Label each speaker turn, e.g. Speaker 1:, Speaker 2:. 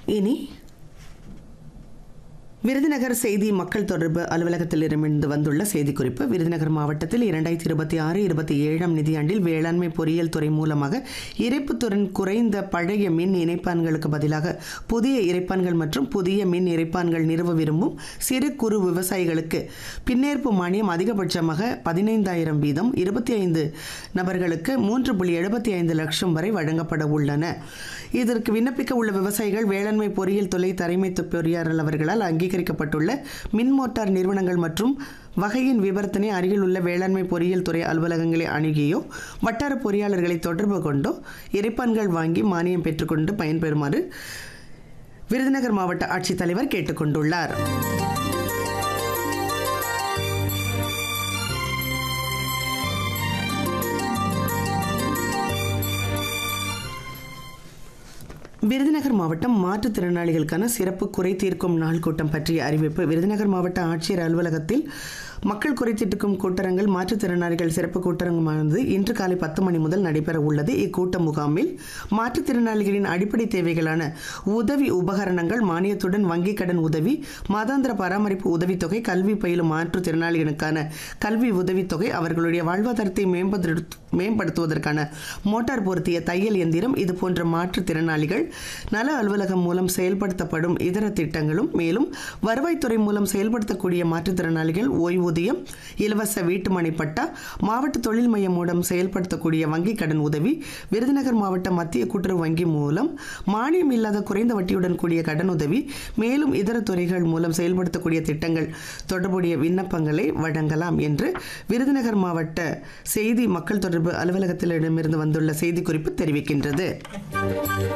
Speaker 1: இனி விருதுநகர் செய்தி மக்கள் தொடர்பு அலுவலகத்திலிருந்து வந்துள்ள செய்திக்குறிப்பு விருதுநகர் மாவட்டத்தில் இரண்டாயிரத்தி இருபத்தி ஆறு இருபத்தி ஏழாம் நிதியாண்டில் வேளாண்மை பொறியியல் துறை மூலமாக இறைப்புத்திறன் குறைந்த பழைய மின் இணைப்பான்களுக்கு பதிலாக புதிய இறைப்பான்கள் மற்றும் புதிய மின் இறைப்பான்கள் நிறுவ விரும்பும் சிறு குறு விவசாயிகளுக்கு பின்னேற்பு மானியம் அதிகபட்சமாக பதினைந்தாயிரம் வீதம் இருபத்தி ஐந்து நபர்களுக்கு மூன்று புள்ளி எழுபத்தி ஐந்து லட்சம் வரை வழங்கப்பட உள்ளன இதற்கு விண்ணப்பிக்க உள்ள விவசாயிகள் வேளாண்மை பொறியியல் துறை தலைமை பொறியாளர் அவர்களால் அங்கீகரிக்கப்பட்டுள்ள மின் மோட்டார் நிறுவனங்கள் மற்றும் வகையின் விவரத்தினை அருகில் உள்ள வேளாண்மை பொறியியல் துறை அலுவலகங்களை அணுகியோ வட்டார பொறியாளர்களை தொடர்பு கொண்டோ இறைப்பான்கள் வாங்கி மானியம் பெற்றுக்கொண்டு பயன்பெறுமாறு விருதுநகர் மாவட்ட ஆட்சித்தலைவர் கேட்டுக்கொண்டுள்ளார் விருதுநகர் மாவட்டம் மாற்றுத்திறனாளிகளுக்கான சிறப்பு குறை தீர்க்கும் நாள் கூட்டம் பற்றிய அறிவிப்பு விருதுநகர் மாவட்ட ஆட்சியர் அலுவலகத்தில் மக்கள் குறை தீர்க்கும் கூட்டரங்கில் மாற்றுத்திறனாளிகள் சிறப்பு கூட்டரங்கமானது இன்று காலை பத்து மணி முதல் நடைபெற உள்ளது இக்கூட்ட முகாமில் மாற்றுத்திறனாளிகளின் அடிப்படை தேவைகளான உதவி உபகரணங்கள் மானியத்துடன் வங்கிக் கடன் உதவி மாதாந்திர பராமரிப்பு உதவித்தொகை கல்வி பயிலும் மாற்றுத்திறனாளிகளுக்கான கல்வி உதவித்தொகை அவர்களுடைய வாழ்வாதாரத்தை மேம்படுத்து மேம்படுத்துவதற்கான மோட்டார் பொருத்திய தையல் எந்திரம் இது போன்ற மாற்றுத்திறனாளிகள் நல அலுவலகம் மூலம் செயல்படுத்தப்படும் இதர திட்டங்களும் மேலும் வருவாய்த்துறை மூலம் செயல்படுத்தக்கூடிய மாற்றுத்திறனாளிகள் ஓய்வூதியம் இலவச வீட்டுமனை பட்டா மாவட்ட தொழில் மையம் மூலம் செயல்படுத்தக்கூடிய வங்கிக் கடன் உதவி விருதுநகர் மாவட்ட மத்திய கூட்டுறவு வங்கி மூலம் மானியம் இல்லாத குறைந்த வட்டியுடன் கூடிய கடன் உதவி மேலும் இதர துறைகள் மூலம் செயல்படுத்தக்கூடிய திட்டங்கள் தொடர்புடைய விண்ணப்பங்களை வழங்கலாம் என்று விருதுநகர் மாவட்ட செய்தி மக்கள் தொடர்பு அலுவலகத்திடமிருந்து வந்துள்ள செய்திக்குறிப்பு தெரிவிக்கின்றது